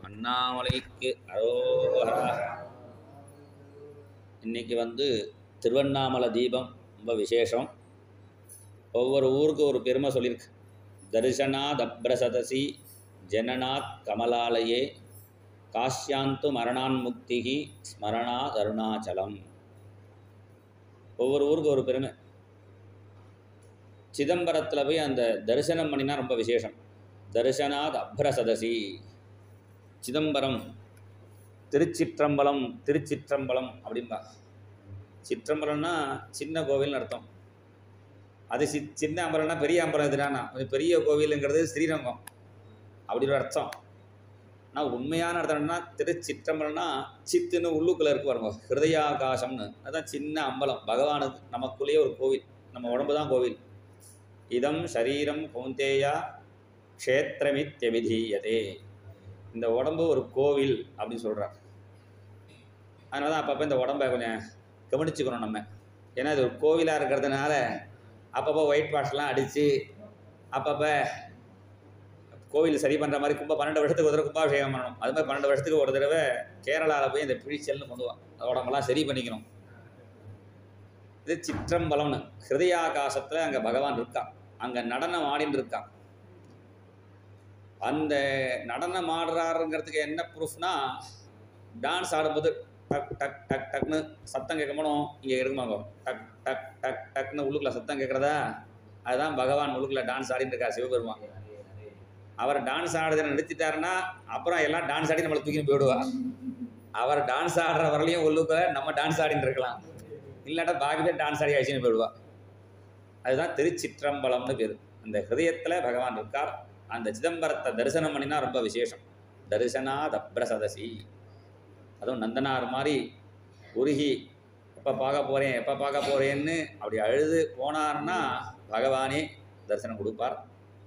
அண்ணாமலைக்கு அரோகரா இன்னைக்கு வந்து திருவண்ணாமலை தீபம் ரொம்ப விசேஷம் ஒவ்வொரு ஊருக்கு ஒரு பெருமை சொல்லியிருக்கு தரிசனாத் அப்ரசதசி ஜனநாத் கமலாலயே காஷ்யாந்து மரணான் முக்திகி ஸ்மரணாத் அருணாச்சலம் ஒவ்வொரு ஊருக்கு ஒரு பெருமை சிதம்பரத்தில் போய் அந்த தரிசனம் பண்ணினா ரொம்ப விசேஷம் தரிசனாத் அப்ரசதசி சிதம்பரம் திருச்சிற்றம்பலம் திருச்சிற்றம்பலம் அப்படிம்பா சிற்றம்பலம்னா சின்ன கோவில்னு அர்த்தம் அது சி சின்ன அம்பலம்னா பெரிய அம்பலம் எதுனா அது பெரிய கோவிலுங்கிறது ஸ்ரீரங்கம் அப்படி ஒரு அர்த்தம் ஆனால் உண்மையான அர்த்தம் என்னன்னா திருச்சிற்றம்பலம்னா சித்துன்னு உள்ளுக்குள்ளே இருக்கு பாருங்க ஹிருதயாகாசம்னு அதுதான் சின்ன அம்பலம் பகவானுக்கு நமக்குள்ளேயே ஒரு கோவில் நம்ம உடம்பு தான் கோவில் இதம் சரீரம் கௌந்தேயா க்ஷேத்திரமித்யவிதீயதே இந்த உடம்பு ஒரு கோவில் அப்படின்னு சொல்கிறார் அதனால தான் அப்பப்போ இந்த உடம்பை கொஞ்சம் கவனிச்சுக்கணும் நம்ம ஏன்னா இது ஒரு கோவிலாக இருக்கிறதுனால அப்பப்போ ஒயிட் வாஷ்லாம் அடித்து அப்பப்போ கோவில் சரி பண்ணுற மாதிரி கும்ப பன்னெண்டு வருஷத்துக்கு ஒரு தடவை கும்பாபிஷேகம் பண்ணணும் அது மாதிரி பன்னெண்டு வருஷத்துக்கு ஒரு தடவை கேரளாவில் போய் இந்த பிழிச்சல்னு பண்ணுவான் அந்த உடம்பெல்லாம் சரி பண்ணிக்கணும் இது சிற்றம்பலம்னு ஹிருதயாகாசத்தில் அங்கே பகவான் இருக்கான் அங்கே நடனம் ஆடின்னு இருக்கான் அந்த நடனம் ஆடுறாருங்கிறதுக்கு என்ன ப்ரூஃப்னா டான்ஸ் ஆடும்போது டக் டக் டக் டக்னு சத்தம் கேட்கணும் இங்கே இருக்குமாங்க டக் டக் டக் டக்னு உள்ளுக்குள்ள சத்தம் கேட்குறதா அதுதான் பகவான் உள்ளுக்குள்ள டான்ஸ் ஆடிட்டு இருக்கார் சிவபெருமான் அவர் டான்ஸ் ஆடுறதை நிறுத்திட்டாருன்னா அப்புறம் எல்லாம் டான்ஸ் ஆடி நம்மளை தூக்கின்னு போயிடுவா அவர் டான்ஸ் ஆடுற வரலையும் உள்ளுக்குள்ள நம்ம டான்ஸ் ஆடிட்டு இருக்கலாம் இல்லாட்டா பாக்கி பேர் டான்ஸ் ஆடி அழிச்சுன்னு போயிடுவா அதுதான் திருச்சிற்றம்பலம்னு பேர் அந்த ஹிருதயத்தில் பகவான் இருக்கார் அந்த சிதம்பரத்தை தரிசனம் பண்ணினா ரொம்ப விசேஷம் தரிசனாத் அப்ரசதசி அதுவும் நந்தனார் மாதிரி உருகி எப்போ பார்க்க போகிறேன் எப்போ பார்க்க போகிறேன்னு அப்படி அழுது போனார்னா பகவானே தரிசனம் கொடுப்பார்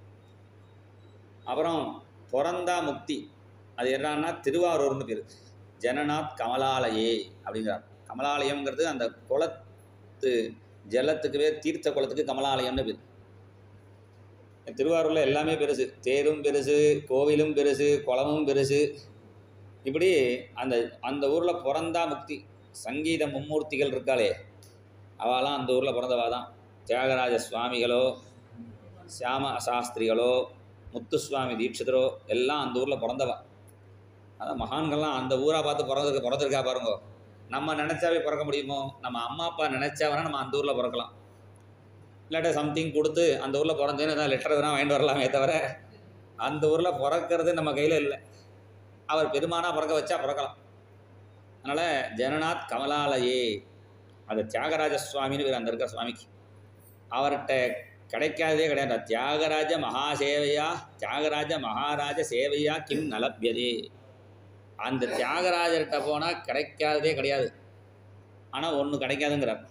அப்புறம் பிறந்தா முக்தி அது என்னன்னா திருவாரூர்னு பேர் ஜனநாத் கமலாலயே அப்படிங்கிறார் கமலாலயம்ங்கிறது அந்த குளத்து ஜலத்துக்கு பேர் தீர்த்த குளத்துக்கு கமலாலயம்னு பேர் திருவாரூரில் எல்லாமே பெருசு தேரும் பெருசு கோவிலும் பெருசு குளமும் பெருசு இப்படி அந்த அந்த ஊரில் பிறந்தா முக்தி சங்கீத மும்மூர்த்திகள் இருக்காளே அவளாம் அந்த ஊரில் பிறந்தவா தான் தியாகராஜ சுவாமிகளோ சியாம சாஸ்திரிகளோ முத்துசுவாமி தீட்சிதரோ எல்லாம் அந்த ஊரில் பிறந்தவா அதான் மகான்கள்லாம் அந்த ஊரை பார்த்து பிறந்ததுக்கு பிறந்திருக்கா பாருங்க நம்ம நினச்சாவே பிறக்க முடியுமோ நம்ம அம்மா அப்பா நினச்சா வேணால் நம்ம அந்த ஊரில் பிறக்கலாம் இல்லாட்ட சம்திங் கொடுத்து அந்த ஊரில் பிறந்தேன்னு எதாவது லெட்டர் எதுனா வாங்கிட்டு வரலாமே தவிர அந்த ஊரில் பிறக்கிறது நம்ம கையில் இல்லை அவர் பெருமானாக பிறக்க வச்சா பிறக்கலாம் அதனால் ஜனநாத் கமலாலயே அது தியாகராஜ சுவாமின்னு பேர் அந்த இருக்கிற சுவாமிக்கு அவர்கிட்ட கிடைக்காததே கிடையாது தியாகராஜ மகாசேவையா தியாகராஜ மகாராஜ சேவையா கிம் நலப்பியதே அந்த தியாகராஜர்கிட்ட போனால் கிடைக்காததே கிடையாது ஆனால் ஒன்று கிடைக்காதுங்கிறார்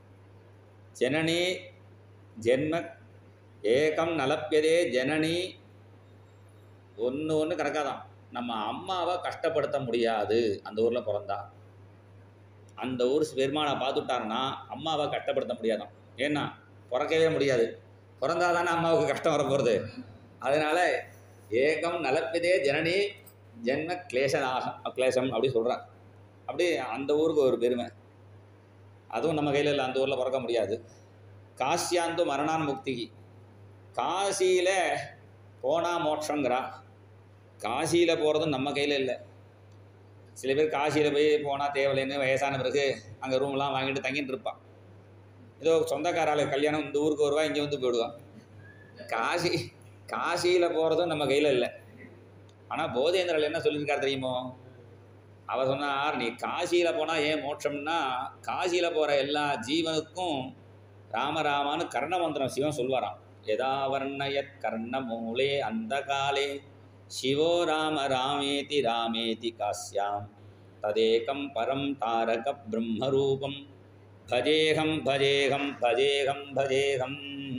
ஜனனி ஜென்ம ஏகம் நலப்பியதே ஜனனி ஒன்று ஒன்று கிடக்காதான் நம்ம அம்மாவை கஷ்டப்படுத்த முடியாது அந்த ஊரில் பிறந்தா அந்த ஊர் பெருமானை பார்த்துட்டாருன்னா அம்மாவை கஷ்டப்படுத்த முடியாதான் ஏன்னா பிறக்கவே முடியாது பிறந்தா தானே அம்மாவுக்கு கஷ்டம் வரப்போகிறது அதனால் ஏகம் நலப்பிதே ஜனனி ஜென்ம கிளேசனாக கிளேசம் அப்படி சொல்கிறார் அப்படி அந்த ஊருக்கு ஒரு பெருமை அதுவும் நம்ம கையில் இல்லை அந்த ஊரில் பிறக்க முடியாது காசியாந்து மரணான் முக்திக்கு காசியில் போனால் மோட்சங்கிறா காசியில் போகிறதும் நம்ம கையில் இல்லை சில பேர் காசியில் போய் போனால் தேவையில்லைன்னு வயசான பிறகு அங்கே ரூம்லாம் வாங்கிட்டு தங்கிட்டு இருப்பான் ஏதோ சொந்தக்காரால கல்யாணம் இந்த ஊருக்கு வருவா இங்கே வந்து போயிடுவான் காசி காசியில் போகிறதும் நம்ம கையில் இல்லை ஆனால் போதேந்திரல் என்ன சொல்லியிருக்கார் தெரியுமோ அவர் சொன்னார் நீ காசியில் போனால் ஏன் மோட்சம்னா காசியில் போகிற எல்லா ஜீவனுக்கும் ராமராமான்னு கர்ண மந்திரம் சிவன் சொல்வாராம் எதா வர்ணயத் கர்ண மூலே அந்த காலே சிவோ ராம ராமேதி ராமேதி காஸ்யாம் ததேகம் பரம் தாரக பிரம்மரூபம் பஜேகம் பஜேகம் பஜேகம் பஜேகம்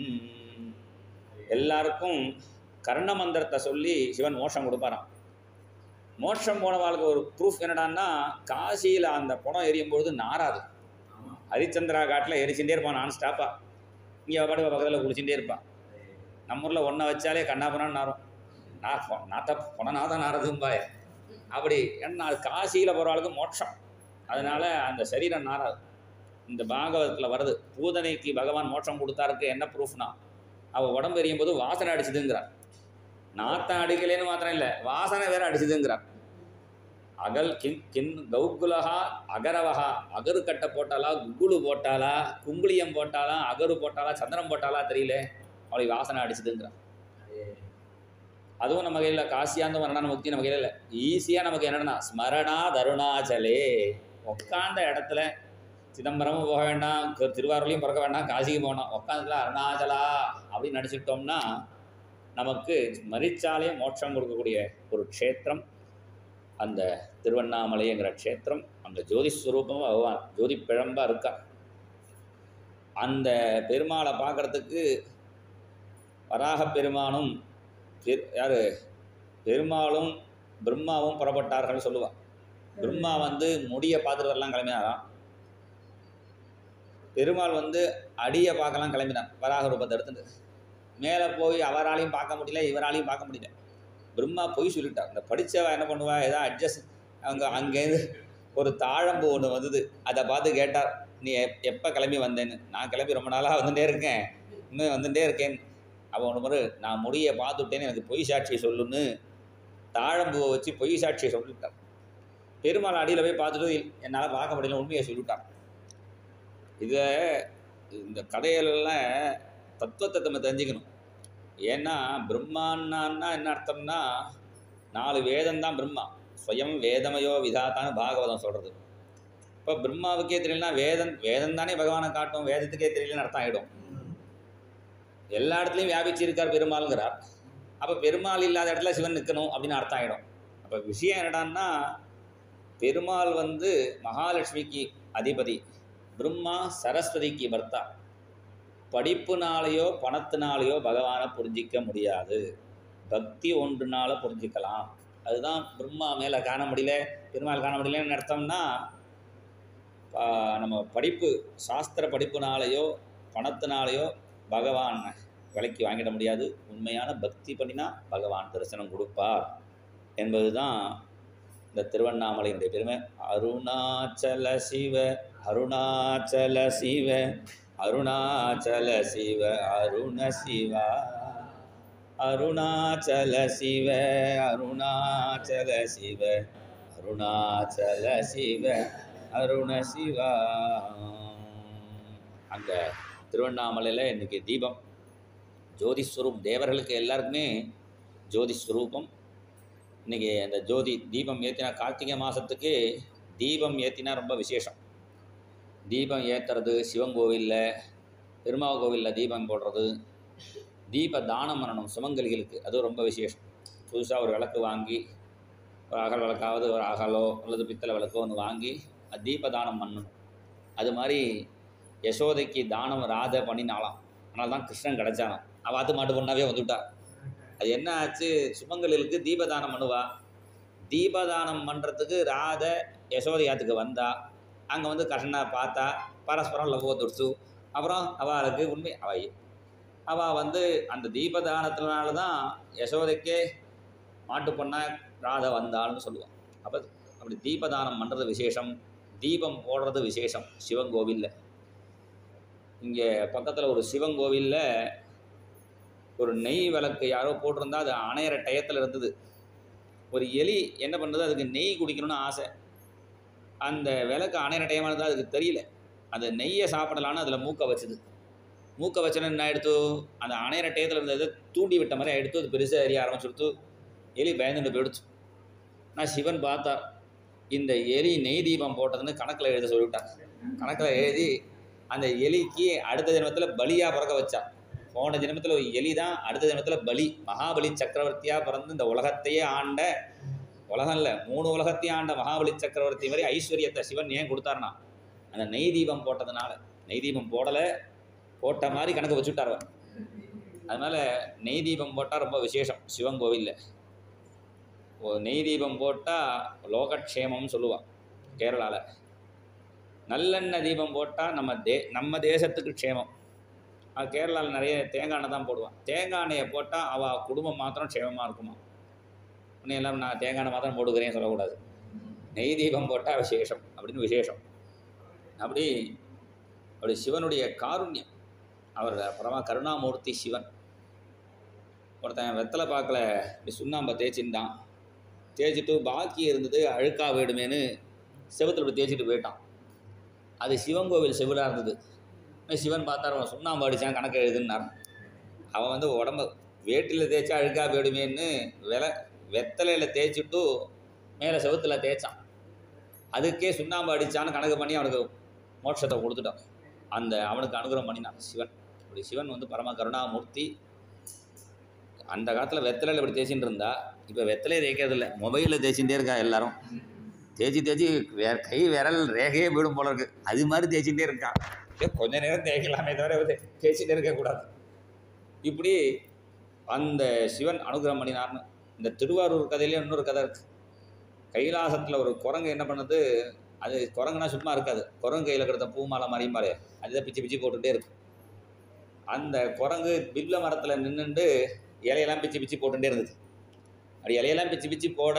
எல்லாருக்கும் கர்ண மந்திரத்தை சொல்லி சிவன் மோட்சம் கொடுப்பாராம் மோட்சம் போனவாளுக்கு ஒரு ப்ரூஃப் என்னடான்னா காசியில் அந்த பணம் எரியும் பொழுது நாராது ஹரிச்சந்திரா காட்டில் எரிச்சுட்டே இருப்பான் நான் ஸ்டாப்பாக இங்கே பாட்டு பக்கத்தில் குளிச்சுட்டே இருப்பான் நம்ம ஊரில் ஒன்றை வச்சாலே கண்ணா பண்ணான்னு நாரும் நான் நாத்த பொணநாதான் நாரதும்பாய் அப்படி ஏன்னா அது காசியில் போகிறவளுக்கு மோட்சம் அதனால அந்த சரீரம் நாராது இந்த பாகவதத்தில் வருது பூதனைக்கு பகவான் மோட்சம் கொடுத்தாருக்கு என்ன ப்ரூஃப்னா அவள் உடம்பு எரியும் போது வாசனை அடிச்சுதுங்கிறார் நாத்தம் அடிக்கலைன்னு மாத்திரம் இல்லை வாசனை வேற அடிச்சுதுங்கிறார் அகல் கின் கின் கௌகுலஹா அகரவஹா அகரு கட்டை போட்டாலா குகுலு போட்டாலா குங்குளியம் போட்டாலா அகரு போட்டாலா சந்திரம் போட்டாலா தெரியல அவளுக்கு வாசனை அடிச்சுதுங்கிறார் அதுவும் நம்ம கையில் காசியாந்த மரண முக்தி நம்ம கையில் இல்லை ஈஸியாக நமக்கு என்னன்னா ஸ்மரணா தருணாச்சலே உட்காந்த இடத்துல சிதம்பரமும் போக வேண்டாம் கு- திருவாரூர்லையும் பிறக்க வேண்டாம் காசிக்கு போகணும் உட்காந்துல அருணாச்சலா அப்படின்னு நினச்சிக்கிட்டோம்னா நமக்கு மரிச்சாலே மோட்சம் கொடுக்கக்கூடிய ஒரு க்ஷேத்திரம் அந்த திருவண்ணாமலைங்கிற க்ஷேத்திரம் அந்த ஜோதிஸ்வரூபம் பகவான் ஜோதி பிழம்பா இருக்கா அந்த பெருமாளை பார்க்கறதுக்கு வராக பெருமானும் பெரு- யாரு பெருமாளும் பிரம்மாவும் புறப்பட்டார்கள் சொல்லுவான் பிரம்மா வந்து முடியை பார்த்துட்டு வரலாம் கிளம்பினாராம் பெருமாள் வந்து அடியை பார்க்கலாம் கிளம்பினார் வராக ரூபத்தை எடுத்துட்டு மேலே போய் அவராலையும் பார்க்க முடியல இவராலையும் பார்க்க முடியல பிரம்மா போய் சொல்லிட்டார் இந்த படித்தவ என்ன பண்ணுவா ஏதோ அட்ஜஸ்ட் அவங்க அங்கேருந்து ஒரு தாழம்பு ஒன்று வந்தது அதை பார்த்து கேட்டார் நீ எப் எப்போ கிளம்பி வந்தேன்னு நான் கிளம்பி ரொம்ப நாளாக வந்துட்டே இருக்கேன் இன்னும் வந்துட்டே இருக்கேன் அவன் ஒன்று முறை நான் முடியை பார்த்துட்டேன்னு எனக்கு பொய் சாட்சியை சொல்லுன்னு தாழம்பூவை வச்சு பொய் சாட்சியை சொல்லிட்டார் பெருமாள் அடியில் போய் பார்த்துட்டு என்னால் பார்க்க முடியல உண்மையை சொல்லிட்டான் இதை இந்த கதையிலெல்லாம் தத்துவத்தை நம்ம தெரிஞ்சுக்கணும் ஏன்னா பிரம்மான்னா என்ன அர்த்தம்னா நாலு வேதம் தான் பிரம்மா ஸ்வயம் வேதமயோ விதாத்தான்னு பாகவதம் சொல்கிறது இப்போ பிரம்மாவுக்கே தெரியலனா வேதம் வேதம் தானே பகவானை காட்டும் வேதத்துக்கே தெரியலன்னு அர்த்தம் ஆகிடும் எல்லா இடத்துலையும் வியாபிச்சிருக்கார் பெருமாளுங்கிறார் அப்போ பெருமாள் இல்லாத இடத்துல சிவன் நிற்கணும் அப்படின்னு அர்த்தம் ஆகிடும் அப்போ விஷயம் என்னடான்னா பெருமாள் வந்து மகாலட்சுமிக்கு அதிபதி பிரம்மா சரஸ்வதிக்கு பர்த்தா படிப்புனாலேயோ பணத்தினாலேயோ பகவானை புரிஞ்சிக்க முடியாது பக்தி ஒன்றுனால புரிஞ்சிக்கலாம் அதுதான் பிரம்மா மேலே காண முடியல பெருமாள் காண முடியலன்னு அர்த்தம்னா ஆ, நம்ம படிப்பு சாஸ்திர படிப்புனாலேயோ பணத்தினாலேயோ பகவான் விலைக்கு வாங்கிட முடியாது உண்மையான பக்தி பண்ணினா பகவான் தரிசனம் கொடுப்பார் என்பது தான் இந்த திருவண்ணாமலையினுடைய பெருமை அருணாச்சல சிவ அருணாச்சல சிவ அருணாச்சல சிவ அருண சிவா அருணாச்சல சிவ அருணாச்சல சிவ அருணாச்சல சிவ அருண சிவா அங்க திருவண்ணாமலையில் இன்னைக்கு தீபம் ஜோதிஸ்வரூப் தேவர்களுக்கு எல்லாருக்குமே ஜோதிஸ்வரூபம் இன்னைக்கு அந்த ஜோதி தீபம் ஏற்றினா கார்த்திகை மாதத்துக்கு தீபம் ஏற்றினா ரொம்ப விசேஷம் தீபம் ஏற்றுறது சிவன் கோவிலில் பெருமாள் கோவிலில் தீபம் போடுறது தீப தானம் பண்ணணும் சுமங்கலிகளுக்கு அது ரொம்ப விசேஷம் புதுசாக ஒரு விளக்கு வாங்கி ஒரு அகல் விளக்காவது ஒரு அகலோ அல்லது பித்தளை விளக்கோ ஒன்று வாங்கி அது தீப தானம் பண்ணணும் அது மாதிரி யசோதைக்கு தானம் ராதை பண்ணினாலாம் அதனால தான் கிருஷ்ணன் கிடைச்சானாம் அவள் அது மாட்டு பொண்ணாவே வந்துவிட்டா அது என்ன ஆச்சு சுமங்கலிகளுக்கு தீபதானம் பண்ணுவா தீபதானம் பண்ணுறதுக்கு ராதை யசோதையாத்துக்கு வந்தா அங்கே வந்து கிருஷ்ணனை பார்த்தா பரஸ்பரம் லவ் வந்துடுச்சு அப்புறம் அவளுக்கு உண்மை அவ அவள் வந்து அந்த தீபதானத்தினால தான் யசோதைக்கே மாட்டு பொண்ணா ராதை வந்தாள்னு சொல்லுவான் அப்போ அப்படி தீபதானம் பண்ணுறது விசேஷம் தீபம் போடுறது விசேஷம் சிவன் கோவிலில் இங்கே பக்கத்தில் ஒரு சிவன் கோவிலில் ஒரு நெய் விளக்கு யாரோ போட்டிருந்தா அது அணையிற டயத்தில் இருந்தது ஒரு எலி என்ன பண்ணுறது அதுக்கு நெய் குடிக்கணும்னு ஆசை அந்த விளக்கு அணையிற டைமாக இருந்தால் அதுக்கு தெரியல அந்த நெய்யை சாப்பிடலான்னு அதில் மூக்க வச்சுது மூக்க வச்சோன்னு என்ன எடுத்து அந்த அணையிற டயத்தில் இருந்ததை தூண்டி விட்ட மாதிரி எடுத்து அது பெருசாக எரிய ஆரம்பிச்சுடுத்து எலி பயந்துட்டு போயிடுச்சு நான் சிவன் பார்த்தா இந்த எலி நெய் தீபம் போட்டதுன்னு கணக்கில் எழுத சொல்லிவிட்டான் கணக்கில் எழுதி அந்த எலிக்கு அடுத்த ஜென்மத்தில் பலியாக பிறக்க வச்சா போன ஜென்மத்தில் ஒரு எலி தான் அடுத்த ஜென்மத்தில் பலி மகாபலி சக்கரவர்த்தியாக பிறந்து இந்த உலகத்தையே ஆண்ட உலகம் இல்லை மூணு உலகத்தையும் ஆண்ட மகாபலி சக்கரவர்த்தி மாதிரி ஐஸ்வர்யத்தை சிவன் ஏன் கொடுத்தாருனா அந்த நெய் தீபம் போட்டதுனால நெய் தீபம் போடலை போட்ட மாதிரி கணக்கு வச்சுட்டார் அவர் அதனால் நெய் தீபம் போட்டால் ரொம்ப விசேஷம் சிவன் கோவிலில் ஒரு நெய் தீபம் போட்டால் லோகக்ஷேமம்னு சொல்லுவாள் கேரளாவில் நல்லெண்ணெய் தீபம் போட்டால் நம்ம தே நம்ம தேசத்துக்கு க்ஷேமம் அது கேரளாவில் நிறைய தேங்காய் எண்ணெய் தான் போடுவான் தேங்காய் எண்ணெயை போட்டால் அவள் குடும்பம் மாத்திரம் க்ஷேமமாக இருக்குமா இன்னும் எல்லாம் நான் தேங்காய் எண்ணெய் மாத்திரம் போட்டுக்கிறேன் சொல்லக்கூடாது நெய் தீபம் போட்டால் விசேஷம் அப்படின்னு விசேஷம் அப்படி அப்படி சிவனுடைய காருண்யம் அவர் அப்புறமா கருணாமூர்த்தி சிவன் ஒருத்தன் வெத்தலை பாக்கில் இப்படி சுண்ணாம்பை தேய்ச்சிருந்தான் தேய்ச்சிட்டு பாக்கி இருந்தது அழுக்கா போயிடுமேன்னு செவுத்துல இப்படி தேய்ச்சிட்டு போயிட்டான் அது சிவன் கோவில் செவிலாக இருந்தது உடனே சிவன் பார்த்தார் அவன் சுண்ணாம்பு அடித்தான் கணக்கு எழுதுனார் அவன் வந்து உடம்ப வேட்டியில் தேய்ச்சா அழுக்கா போயிடுமேன்னு விலை வெத்தலையில் தேய்ச்சிட்டு மேலே செவுத்துல தேய்ச்சான் அதுக்கே சுண்ணாம்பு அடித்தான்னு கணக்கு பண்ணி அவனுக்கு மோட்சத்தை கொடுத்துட்டான் அந்த அவனுக்கு அனுகிரகம் பண்ணினான் சிவன் இப்படி சிவன் வந்து பரம கருணாமூர்த்தி அந்த காலத்தில் வெத்தலையில் இப்படி தேய்ச்சிட்டு இருந்தா இப்போ வெத்தலையே தேய்க்கிறது இல்லை மொபைலில் தேய்ச்சிட்டே இருக்கா எல்லாரும் தேய்ச்சி தேய்ச்சி வே கை விரல் ரேகையே போயிடும் போல இருக்கு அது மாதிரி தேய்ச்சிட்டே இருக்கான் ஏ, கொஞ்ச நேரம் தேய்க்கலாமே தவிர வந்து தேய்ச்சிட்டே இருக்கக்கூடாது இப்படி அந்த சிவன் அனுகிரகம் பண்ணினார்னு இந்த திருவாரூர் கதையிலே இன்னொரு கதை இருக்கு கைலாசத்தில் ஒரு குரங்கு என்ன பண்ணுது அது குரங்குனா சும்மா இருக்காது குரங்கு கையில் கிடந்த பூ மாலை மறியும்பாரு அதுதான் பிச்சு பிச்சு போட்டுகிட்டே இருக்கு அந்த குரங்கு பில்ல மரத்தில் நின்றுண்டு இலையெல்லாம் பிச்சு பிச்சு போட்டுட்டே இருந்தது அப்படி இலையெல்லாம் பிச்சு பிச்சு போட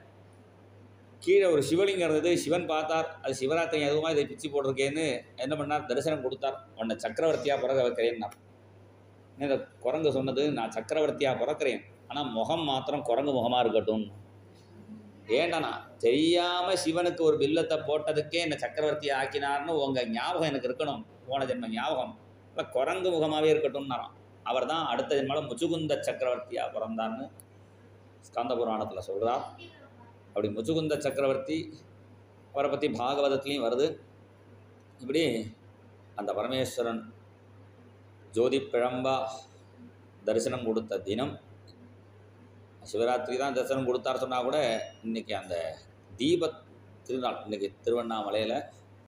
கீழே ஒரு சிவலிங்கம் இருந்தது சிவன் பார்த்தார் அது சிவராத்திரி எதுவுமா இதை பிச்சு போட்டிருக்கேன்னு என்ன பண்ணார் தரிசனம் கொடுத்தார் உன்னை சக்கரவர்த்தியாக பிறக்க வைக்கிறேன்னார் இந்த குரங்கு சொன்னது நான் சக்கரவர்த்தியாக பிறக்கிறேன் ஆனால் முகம் மாத்திரம் குரங்கு முகமாக இருக்கட்டும் ஏண்டாண்ணா தெரியாமல் சிவனுக்கு ஒரு பில்லத்தை போட்டதுக்கே என்னை சக்கரவர்த்தி ஆக்கினார்னு உங்கள் ஞாபகம் எனக்கு இருக்கணும் போன ஜென்ம ஞாபகம் இல்லை குரங்கு முகமாகவே இருக்கட்டும்னாராம் அவர் தான் அடுத்த ஜென்மாவில் முச்சுகுந்த சக்கரவர்த்தியாக பிறந்தார்னு ஸ்கந்த புராணத்தில் சொல்கிறார் அப்படி முச்சுகுந்த சக்கரவர்த்தி அவரை பற்றி பாகவதத்துலேயும் வருது இப்படி அந்த பரமேஸ்வரன் ஜோதி பிழம்பா தரிசனம் கொடுத்த தினம் சிவராத்திரி தான் தரிசனம் கொடுத்தார் சொன்னால் கூட இன்றைக்கி அந்த தீப திருநாள் இன்றைக்கி திருவண்ணாமலையில்